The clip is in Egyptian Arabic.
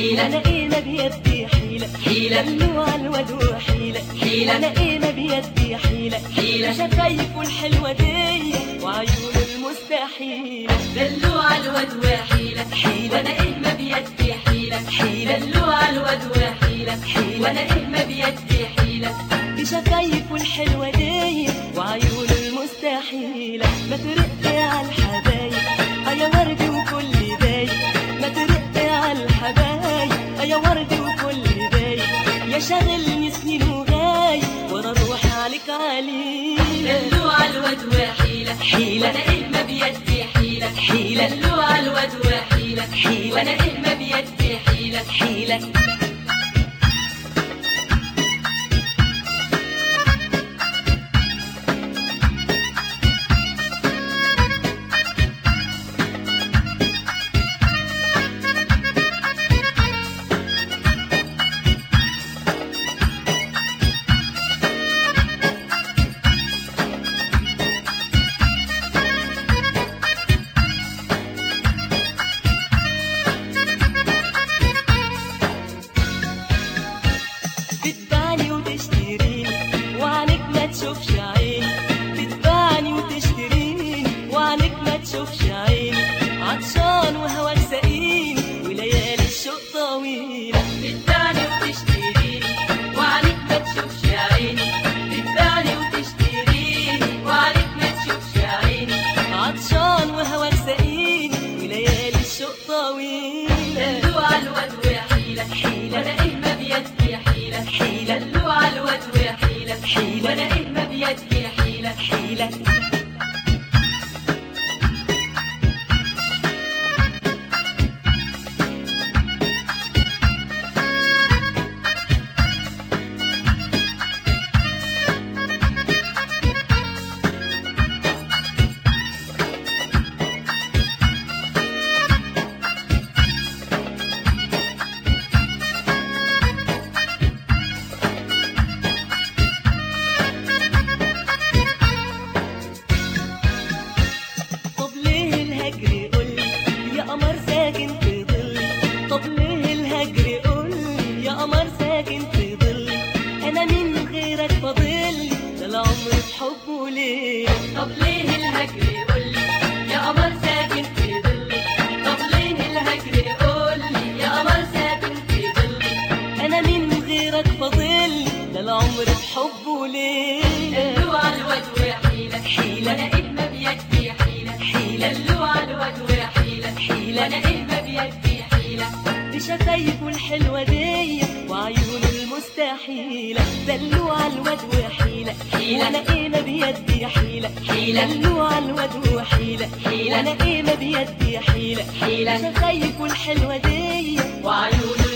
حيلة انا ايه ما بيدي حيلة حيلة. دلوع الواد وحيلة حيلة. انا ايه ما بيدي حيلة حيلة. شفايفه الحلوة دي وعيونه المستحيلة دلوع الواد وحيلة حيلة. وانا ايه ما بيدي حيلة حيلة. دلوع الواد وحيلة حيلة. وانا ايه ما بيدي حيلة بشفايفه الحلوة دي وعيونه المستحيلة ما ترق على الحبايب آه يا ورد وكل باي ما ترق على الحبايب آه يا ورد وكل باي يا شاغلني سنين وغاي وانا اروح عليك عليلة دلوع الواد وحيلة حيلة. وانا ايه ما بيدي حيلة حيلة. دلوع الواد وحيلة حيلة. وانا ايه ما بيدي حيلة حيلة بتباعني وتشتريني وعنك ما تشوفش عيني بتباعني وتشتريني وعنك ما تشوفش عيني عطشان وهواك سقيني وليالي الشوق طويلة بتباعني وتشتريني وعليك ما تشوفش عيني بتباعني وتشتريني وعليك ما تشوفش عيني عطشان وهواك سقيني وليالي الشوق طويلة دلوع الواد وحيلة حيلة. وانا ايه ما بيدي حيلة حيلة. دلوع الواد وحيلة حيلة. وانا ايه ما بيدي حيلة حيلة طب ليه الهجر قولي يا قمر ساكن في ظلي طب ليه الهجر قولي يا قمر ساكن في ظلي انا من غيرك فاضلي ده العمر بحبه ليه طب ليه الهجر قولي يا قمر ساكن في ظلي طب ليه الهجر قولي يا قمر ساكن في ظلي انا من غيرك فاضلي ده العمر بحبه ليه دلوع الواد وحيلة حيلة. وانا ايه ما بيدي حيلة حيلة. دلوع الواد وحيلة حيلة. وانا ايه ما بيدي حيلة بشفايفه الحلوة دي وعيونه المستحيلة دلوع الواد وحيلة حيلة. وانا ايه ما بيدي حيلة حيلة. دلوع الواد وحيلة حيلة. وانا ايه ما بيدي حيلة حيلة. بشفايفه الحلوة دي وعيونه